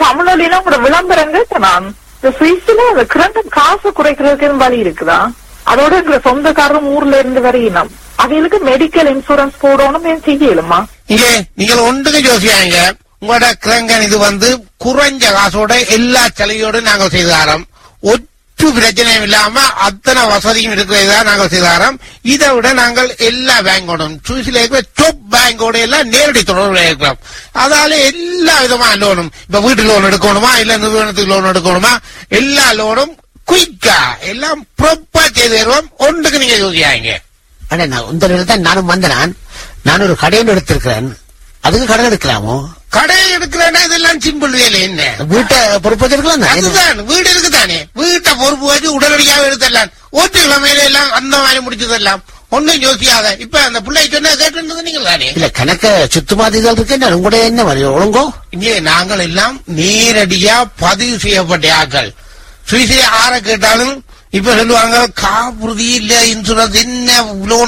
தமிழ்ல கூட விளம்பரங்க நான் இந்த சுவிஸ்ல அந்த கிரண்டம் காசு குறைக்கிறதுக்கு எதுவும் வழி இருக்குதா அதோட எங்க சொந்தக்காரரும் ஊர்ல இருந்து வரையினம் அவங்களுக்கு மெடிக்கல் இன்சூரன்ஸ் போடணும் ஏன் செய்யலுமா இங்கே நீங்கள் ஒன்றுக்கு யோசியாங்க உங்களோட கிரங்கன் இது வந்து குறைஞ்ச காசோட எல்லா செலவையோட நாங்கள் செய்து தரோம் ஒற்று பிரச்சனையும் இல்லாம அத்தனை வசதியும் இருக்கிறதா நாங்கள் செய்து தரோம் இதை விட நாங்கள் எல்லா பேங்கோடும் சுவிஸ்ல இருக்கிற டாப் பேங்கோட எல்லாம் நேரடி தொடர்புல இருக்கிறோம் அதால எல்லா விதமான லோனும் இப்ப வீட்டு லோன் எடுக்கணுமா இல்ல நிறுவனத்துக்கு லோன் எடுக்கணுமா எல்லா லோனும் குயிக்கா எல்லாம் ப்ராப்பா செய்து தருவோம் ஒன்றுக்கு நீங்க யோசியாங்க அண்ணா நான் இந்த நிலையில தான் நானும் வந்தேன் நான் ஒரு கடையில் எடுத்திருக்கிறேன் அதுக்கு கடன் எடுக்கலாமோ கடை எடுக்கிறேன்னா இதெல்லாம் சிம்பிள் வேலை என்ன வீட்டை பொறுப்பு வச்சிருக்கலாம் தானே? அதுதான் வீடு இருக்குதானே வீட்டை பொறுப்பு வச்சு உடனடியாக எடுத்துடலாம் ஓட்டு கிழமையில எல்லாம் அந்த மாதிரி முடிச்சதெல்லாம் ஒண்ணும் யோசிக்காத இப்ப அந்த பிள்ளை சொன்ன கேட்டு நீங்கள் தானே இல்ல கணக்க சுத்தமாதிகள் இருக்கு நான் உங்களுடைய என்ன வரி ஒழுங்கோ இங்கே நாங்கள் எல்லாம் நேரடியா பதிவு செய்யப்பட்ட ஆட்கள் சுவிசிலே ஆற கேட்டாலும் இப்ப சொல்லுவாங்க காப்புறுதி இல்ல இன்சூரன்ஸ் என்ன லோன்